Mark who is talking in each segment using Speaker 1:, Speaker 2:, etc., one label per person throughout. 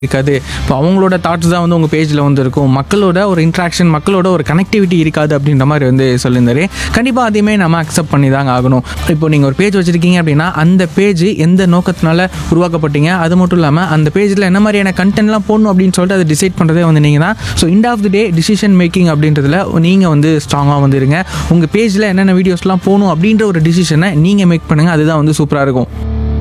Speaker 1: இருக்காது இப்போ அவங்களோட தாட்ஸ் தான் வந்து உங்கள் பேஜில் வந்து இருக்கும் மக்களோட ஒரு இன்ட்ராக்ஷன் மக்களோட ஒரு கனெக்டிவிட்டி இருக்காது அப்படின்ற மாதிரி வந்து சொல்லியிருந்தாரு கண்டிப்பாக அதையுமே நம்ம அக்செப்ட் பண்ணி தாங்க ஆகணும் இப்போ நீங்கள் ஒரு பேஜ் வச்சுருக்கீங்க அப்படின்னா அந்த பேஜ் எந்த நோக்கத்தினால உருவாக்கப்பட்டீங்க அது மட்டும் இல்லாமல் அந்த பேஜில் என்ன மாதிரியான கண்டென்ட்லாம் போடணும் அப்படின்னு சொல்லிட்டு அதை டிசைட் பண்ணுறதே வந்து நீங்கள் தான் so end of the day decision making அப்படின்றதுல நீங்கள் வந்து ஸ்ட்ராங்காக வந்து இருங்க உங்கள் பேஜில் என்னென்ன வீடியோஸ்லாம் போகணும் அப்படின்ற ஒரு டிசிஷனை நீங்கள் மேக் பண்ணுங்கள் அதுதான் வந்து சூப்பராக இருக்கும்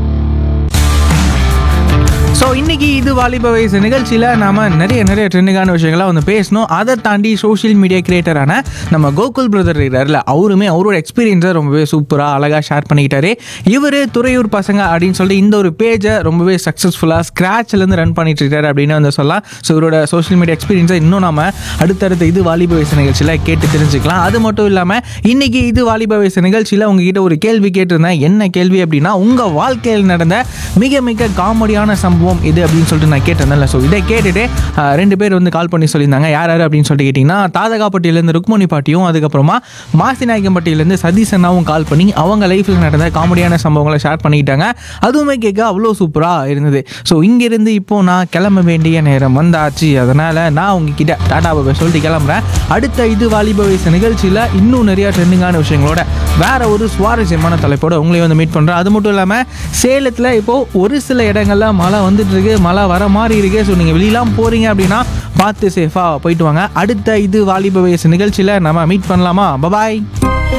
Speaker 1: ஸோ இன்னைக்கு இது வாலிப வயசு நிகழ்ச்சியில் நாம நிறைய நிறைய ட்ரெண்டிங்கான விஷயங்களை வந்து பேசணும் அதை தாண்டி சோஷியல் மீடியா கிரியேட்டரான நம்ம கோகுல் பிரதர் இருக்கார்ல அவருமே அவரோட எக்ஸ்பீரியன்ஸை ரொம்பவே சூப்பராக அழகாக ஷேர் பண்ணிக்கிட்டாரு இவர் துறையூர் பசங்க அப்படின்னு சொல்லிட்டு இந்த ஒரு பேஜை ரொம்பவே சக்ஸஸ்ஃபுல்லாக ஸ்க்ராட்ச்லேருந்து ரன் பண்ணிட்டு இருக்காரு அப்படின்னு வந்து சொல்லலாம் ஸோ இவரோட சோஷியல் மீடியா எக்ஸ்பீரியன்ஸை இன்னும் நாம அடுத்தடுத்த இது வாலிப வயசு நிகழ்ச்சியில் கேட்டு தெரிஞ்சுக்கலாம் அது மட்டும் இல்லாமல் இன்னைக்கு இது வாலிப வயசு நிகழ்ச்சியில் உங்ககிட்ட ஒரு கேள்வி கேட்டிருந்தேன் என்ன கேள்வி அப்படின்னா உங்கள் வாழ்க்கையில் நடந்த மிக மிக காமெடியான சம்பவம் இது அப்படின்னு சொல்லிட்டு நான் கேட்டிருந்தேன்ல ஸோ இதை கேட்டுட்டு ஆஹ், ரெண்டு பேர் வந்து கால் பண்ணி சொல்லியிருந்தாங்க யார் யார் அப்படின்னு சொல்லிட்டு கேட்டிங்கன்னா தாதகாப்பட்டியிலேருந்து ருக்மணி பாட்டியும் அதுக்கப்புறமா மாசிநாயக்கம்பட்டியிலேருந்து சதீஷ் அண்ணாவும் கால் பண்ணி அவங்க லைஃப்பில் நடந்த காமெடியான சம்பவங்களை ஷேர் பண்ணிக்கிட்டாங்க அதுவுமே கேட்க அவ்வளோ சூப்பராக இருந்தது ஸோ இங்கேருந்து இப்போ நான் கிளம்ப வேண்டிய நேரம் வந்தாச்சு அதனால் நான் உங்ககிட்ட டாடா பாபா சொல்லிட்டு கிளம்புறேன் அடுத்த இது வாலிப வயசு நிகழ்ச்சியில் இன்னும் நிறைய ட்ரெண்டிங்கான விஷயங்களோட வேற ஒரு சுவாரஸ்யமான தலைப்போட உங்களையும் வந்து மீட் பண்ணுறேன் அது மட்டும் இல்லாமல் சேலத்தில் இப்போது ஒரு சில இடங்கள்ல மழை வந்துட்டு இருக்கு மழை வர மாதிரி இருக்கு ஸோ நீங்கள் வெளியெல்லாம் போகிறீங்க அப்படின்னா பார்த்து சேஃபாக போயிட்டு வாங்க அடுத்த இது வாலிப வயசு நிகழ்ச்சியில் நம்ம மீட் பண்ணலாமா பபாய்